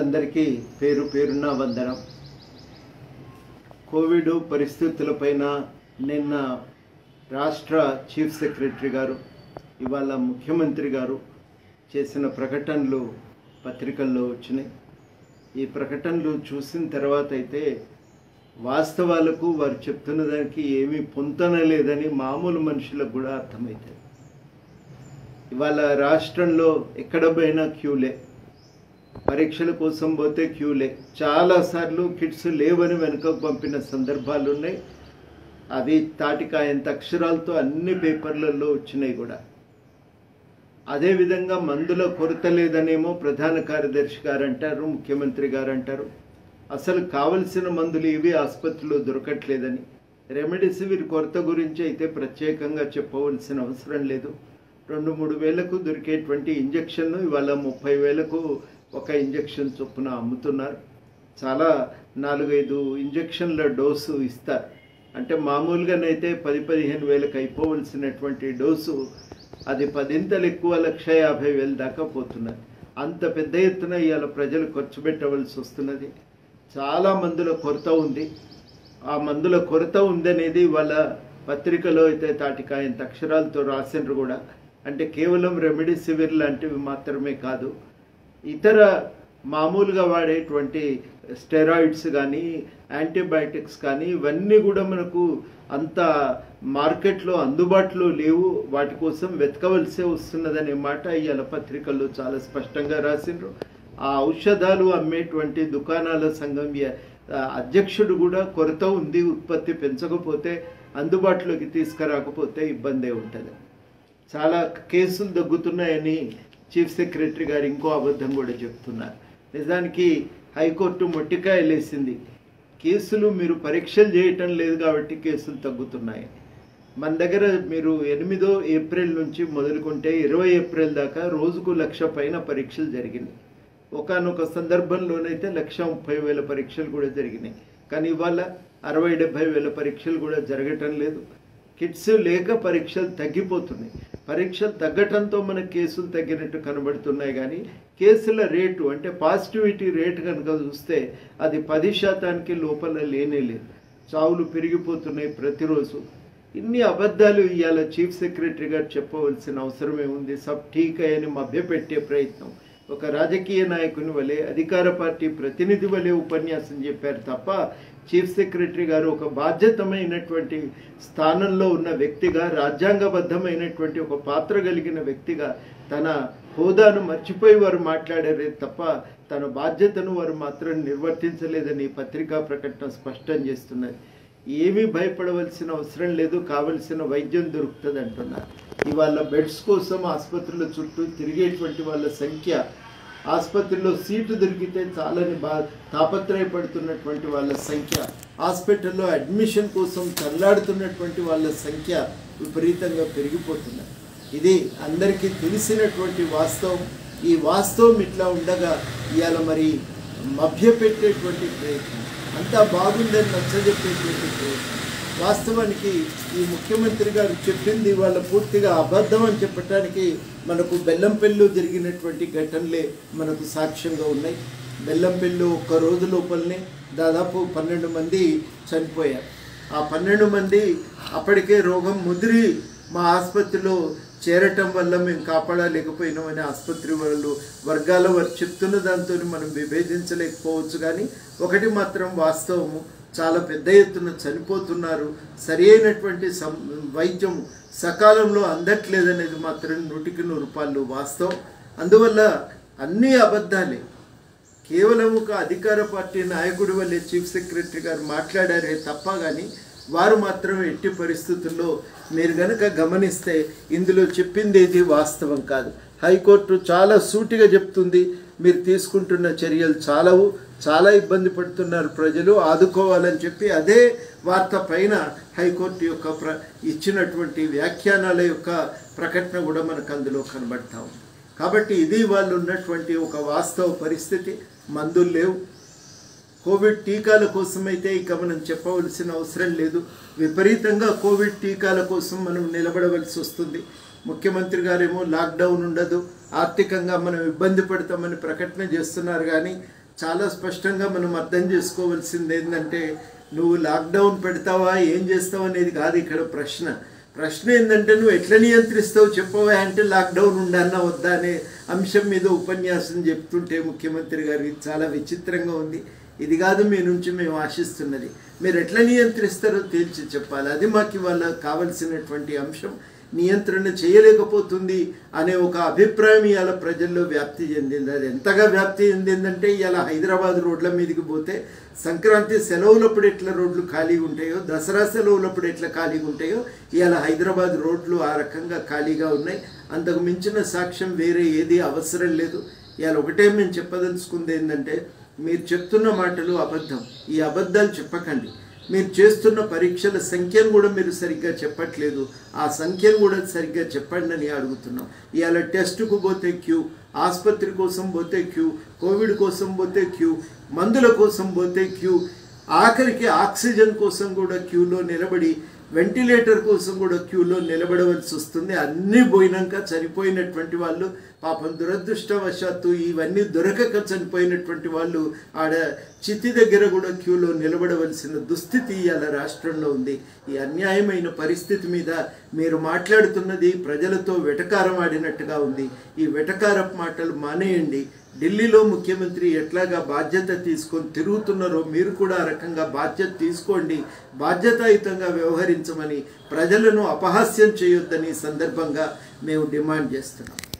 ప్రజలందరికీ పేరు పేరున వందనం కోవిడ్ పరిస్థితులపైన నిన్న రాష్ట్ర చీఫ్ సెక్రటరీ గారు ఇవాళ ముఖ్యమంత్రి గారు చేసిన ప్రకటనలు పత్రికల్లో వచ్చినాయి ఈ ప్రకటనలు చూసిన తర్వాత అయితే వాస్తవాలకు వారు చెప్తున్న దానికి ఏమీ పొంతన లేదని మామూలు మనుషులకు కూడా అర్థమవుతుంది ఇవాళ రాష్ట్రంలో ఎక్కడ పోయినా క్యూలే పరీక్షల కోసం పోతే క్యూలే చాలాసార్లు కిట్స్ లేవని వెనుకకు పంపిన సందర్భాలు ఉన్నాయి అది తాటికాయంత అక్షరాలతో అన్ని పేపర్లలో వచ్చినాయి కూడా అదేవిధంగా మందుల కొరత లేదనేమో ప్రధాన కార్యదర్శి గారు అంటారు ముఖ్యమంత్రి గారు అంటారు అసలు కావలసిన మందులు ఇవి ఆసుపత్రిలో దొరకట్లేదని రెమెడిసివిర్ కొరత గురించి అయితే ప్రత్యేకంగా చెప్పవలసిన అవసరం లేదు రెండు మూడు వేలకు దొరికేటువంటి ఇంజక్షన్ను ఇవాళ ముప్పై వేలకు ఒక ఇంజక్షన్ చొప్పున అమ్ముతున్నారు చాలా నాలుగైదు ఇంజక్షన్ల డోసు ఇస్తారు అంటే మామూలుగానైతే పది పదిహేను వేలకు అయిపోవలసినటువంటి డోసు అది పదింతలు ఎక్కువ లక్ష యాభై వేలు దాకా పోతున్నది అంత పెద్ద ఎత్తున ఇవాళ ప్రజలు ఖర్చు పెట్టవలసి వస్తున్నది చాలా మందుల కొరత ఉంది ఆ మందుల కొరత ఉందనేది వాళ్ళ పత్రికలో అయితే తాటికాయంత అక్షరాలతో రాసినారు కూడా అంటే కేవలం రెమెడిసివిర్ లాంటివి మాత్రమే కాదు ఇతర మామూలుగా వాడేటువంటి స్టెరాయిడ్స్ కానీ యాంటీబయాటిక్స్ కానీ ఇవన్నీ కూడా మనకు అంత మార్కెట్లో అందుబాటులో లేవు వాటి కోసం వెతకవలసే వస్తున్నదనే మాట ఇవాళ పత్రికల్లో చాలా స్పష్టంగా రాసిండ్రు ఆ ఔషధాలు అమ్మేటువంటి దుకాణాల సంఘం య- ఆ, అధ్యక్షుడు కూడా కొరత ఉంది ఉత్పత్తి పెంచకపోతే అందుబాటులోకి తీసుకురాకపోతే ఇబ్బందే ఉంటుంది చాలా కేసులు దగ్గుతున్నాయని చీఫ్ సెక్రటరీ గారు ఇంకో అబద్ధం కూడా చెప్తున్నారు నిజానికి హైకోర్టు మొట్టికాయలేసింది కేసులు మీరు పరీక్షలు చేయటం లేదు కాబట్టి కేసులు తగ్గుతున్నాయి మన దగ్గర మీరు ఎనిమిదో ఏప్రిల్ నుంచి మొదలుకుంటే ఇరవై ఏప్రిల్ దాకా రోజుకు లక్ష పైన పరీక్షలు జరిగినాయి ఒకనొక సందర్భంలోనైతే లక్ష ముప్పై వేల పరీక్షలు కూడా జరిగినాయి కానీ ఇవాళ అరవై డెబ్బై వేల పరీక్షలు కూడా జరగటం లేదు కిట్స్ లేక పరీక్షలు తగ్గిపోతున్నాయి పరీక్షలు తగ్గటంతో మన కేసులు తగ్గినట్టు కనబడుతున్నాయి కానీ కేసుల రేటు అంటే పాజిటివిటీ రేటు కనుక చూస్తే అది పది శాతానికి లోపల లేనే లేదు చావులు పెరిగిపోతున్నాయి ప్రతిరోజు ఇన్ని అబద్ధాలు ఇవాళ చీఫ్ సెక్రటరీ గారు చెప్పవలసిన అవసరమే ఉంది సబ్ ఠీక్ అని మభ్యపెట్టే ప్రయత్నం ఒక రాజకీయ నాయకుని వలె అధికార పార్టీ ప్రతినిధి వలె ఉపన్యాసం చెప్పారు తప్ప చీఫ్ సెక్రటరీ గారు ఒక బాధ్యతమైనటువంటి స్థానంలో ఉన్న వ్యక్తిగా రాజ్యాంగబద్ధమైనటువంటి ఒక పాత్ర కలిగిన వ్యక్తిగా తన హోదాను మర్చిపోయి వారు మాట్లాడారే తప్ప తన బాధ్యతను వారు మాత్రం నిర్వర్తించలేదని పత్రికా ప్రకటన స్పష్టం చేస్తున్నది ఏమీ భయపడవలసిన అవసరం లేదు కావలసిన వైద్యం దొరుకుతుంది అంటున్నారు ఇవాళ బెడ్స్ కోసం ఆసుపత్రుల చుట్టూ తిరిగేటువంటి వాళ్ళ సంఖ్య ఆసుపత్రిలో సీటు దొరికితే చాలని బా తాపత్రయపడుతున్నటువంటి వాళ్ళ సంఖ్య హాస్పిటల్లో అడ్మిషన్ కోసం తల్లాడుతున్నటువంటి వాళ్ళ సంఖ్య విపరీతంగా పెరిగిపోతున్నది ఇది అందరికీ తెలిసినటువంటి వాస్తవం ఈ వాస్తవం ఇట్లా ఉండగా ఇవాళ మరి మభ్యపెట్టేటువంటి ప్రయత్నం అంతా బాగుందని నచ్చజెప్పేటువంటి ప్రయత్నం వాస్తవానికి ఈ ముఖ్యమంత్రి గారు చెప్పింది వాళ్ళ పూర్తిగా అబద్ధం అని చెప్పడానికి మనకు బెల్లంపల్లిలో జరిగినటువంటి ఘటనలే మనకు సాక్ష్యంగా ఉన్నాయి బెల్లంపల్లి ఒక్క రోజు లోపలనే దాదాపు పన్నెండు మంది చనిపోయారు ఆ పన్నెండు మంది అప్పటికే రోగం ముదిరి మా ఆసుపత్రిలో చేరటం వల్ల మేము కాపాడలేకపోయినామని ఆసుపత్రి వాళ్ళు వర్గాల వారు చెప్తున్న దాంతో మనం విభేదించలేకపోవచ్చు కానీ ఒకటి మాత్రం వాస్తవము చాలా పెద్ద ఎత్తున చనిపోతున్నారు సరి అయినటువంటి సం వైద్యం సకాలంలో అందట్లేదనేది మాత్రం నూటికి నూరు రూపాయలు వాస్తవం అందువల్ల అన్నీ అబద్ధాలే కేవలం ఒక అధికార పార్టీ నాయకుడి వల్లే చీఫ్ సెక్రటరీ గారు మాట్లాడారే తప్ప కానీ వారు మాత్రం ఎట్టి పరిస్థితుల్లో మీరు గనక గమనిస్తే ఇందులో చెప్పింది ఏది వాస్తవం కాదు హైకోర్టు చాలా సూటిగా చెప్తుంది మీరు తీసుకుంటున్న చర్యలు చాలవు చాలా ఇబ్బంది పడుతున్నారు ప్రజలు ఆదుకోవాలని చెప్పి అదే వార్త పైన హైకోర్టు యొక్క ప్ర ఇచ్చినటువంటి వ్యాఖ్యానాల యొక్క ప్రకటన కూడా మనకు అందులో కనబడతా ఉంది కాబట్టి ఇది వాళ్ళు ఉన్నటువంటి ఒక వాస్తవ పరిస్థితి మందులు లేవు కోవిడ్ టీకాల కోసమైతే ఇక మనం చెప్పవలసిన అవసరం లేదు విపరీతంగా కోవిడ్ టీకాల కోసం మనం నిలబడవలసి వస్తుంది ముఖ్యమంత్రి గారేమో లాక్డౌన్ ఉండదు ఆర్థికంగా మనం ఇబ్బంది పడతామని ప్రకటన చేస్తున్నారు కానీ చాలా స్పష్టంగా మనం అర్థం చేసుకోవాల్సింది ఏంటంటే నువ్వు లాక్డౌన్ పెడతావా ఏం చేస్తావు అనేది కాదు ఇక్కడ ప్రశ్న ప్రశ్న ఏంటంటే నువ్వు ఎట్లా నియంత్రిస్తావు చెప్పవా అంటే లాక్డౌన్ ఉండన్నా వద్దా అనే అంశం మీద ఉపన్యాసం చెప్తుంటే ముఖ్యమంత్రి గారికి చాలా విచిత్రంగా ఉంది ఇది కాదు మీ నుంచి మేము ఆశిస్తున్నది మీరు ఎట్లా నియంత్రిస్తారో తేల్చి చెప్పాలి అది మాకు ఇవాళ కావలసినటువంటి అంశం నియంత్రణ చేయలేకపోతుంది అనే ఒక అభిప్రాయం ఇవాళ ప్రజల్లో వ్యాప్తి చెందింది అది ఎంతగా వ్యాప్తి చెందిందంటే ఇవాళ హైదరాబాద్ రోడ్ల మీదకి పోతే సంక్రాంతి సెలవులప్పుడు ఎట్లా రోడ్లు ఖాళీగా ఉంటాయో దసరా సెలవులప్పుడు ఎట్లా ఖాళీగా ఉంటాయో ఇవాళ హైదరాబాద్ రోడ్లు ఆ రకంగా ఖాళీగా ఉన్నాయి అంతకు మించిన సాక్ష్యం వేరే ఏది అవసరం లేదు ఇవాళ ఒకటే మేము చెప్పదలుచుకుంది ఏంటంటే మీరు చెప్తున్న మాటలు అబద్ధం ఈ అబద్ధాలు చెప్పకండి మీరు చేస్తున్న పరీక్షల సంఖ్యను కూడా మీరు సరిగ్గా చెప్పట్లేదు ఆ సంఖ్యను కూడా సరిగ్గా చెప్పండి అని అడుగుతున్నాం ఇవాళ టెస్టుకు పోతే క్యూ ఆసుపత్రి కోసం పోతే క్యూ కోవిడ్ కోసం పోతే క్యూ మందుల కోసం పోతే క్యూ ఆఖరికి ఆక్సిజన్ కోసం కూడా క్యూలో నిలబడి వెంటిలేటర్ కోసం కూడా క్యూలో నిలబడవలసి వస్తుంది అన్నీ పోయినాక చనిపోయినటువంటి వాళ్ళు పాపం దురదృష్టవశాత్తు ఇవన్నీ దొరకక చనిపోయినటువంటి వాళ్ళు ఆడ చితి దగ్గర కూడా క్యూలో నిలబడవలసిన దుస్థితి ఇవాళ రాష్ట్రంలో ఉంది ఈ అన్యాయమైన పరిస్థితి మీద మీరు మాట్లాడుతున్నది ప్రజలతో వెటకారం ఆడినట్టుగా ఉంది ఈ వెటకారపు మాటలు మానేయండి ఢిల్లీలో ముఖ్యమంత్రి ఎట్లాగా బాధ్యత తీసుకొని తిరుగుతున్నారో మీరు కూడా ఆ రకంగా బాధ్యత తీసుకోండి బాధ్యతాయుతంగా వ్యవహరించమని ప్రజలను అపహాస్యం చేయొద్దని ఈ సందర్భంగా మేము డిమాండ్ చేస్తున్నాం